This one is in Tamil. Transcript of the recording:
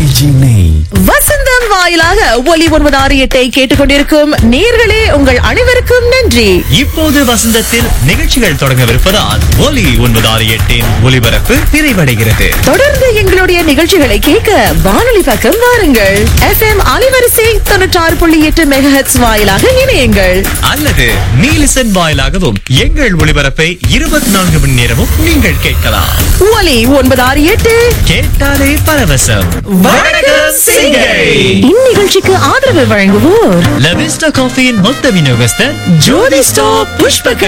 ஆர்கேஜி நெய் வசந்தம் வாயிலாக ஒலி ஒன்பது ஆறு எட்டை கேட்டுக்கொண்டிருக்கும் நேர்களே உங்கள் அனைவருக்கும் நன்றி இப்போது வசந்தத்தில் நிகழ்ச்சிகள் தொடங்கவிருப்பதால் ஒலி ஒன்பது ஆறு எட்டின் ஒலிபரப்பு நிறைவடைகிறது தொடர்ந்து எங்களுடைய நிகழ்ச்சிகளை கேட்க வானொலி பக்கம் வாருங்கள் எஃப்எம் அலைவரிசை தொண்ணூற்றாறு புள்ளி எட்டு மெகஹெட்ஸ் வாயிலாக இணையுங்கள் அல்லது நீலிசன் வாயிலாகவும் எங்கள் ஒளிபரப்பை இருபத்தி நான்கு மணி நேரமும் நீங்கள் கேட்கலாம் ஒலி ஒன்பது ஆறு எட்டு கேட்டாலே பரவசம் வணக்கம் சிங்கை இந்நிகழ்ச்சிக்கு ஆதரவு வழங்குவோர் லவிஸ்டா காஃபியின் மொத்த விநியோகஸ்தர் ஜோதி ஸ்டாப் புஷ்ப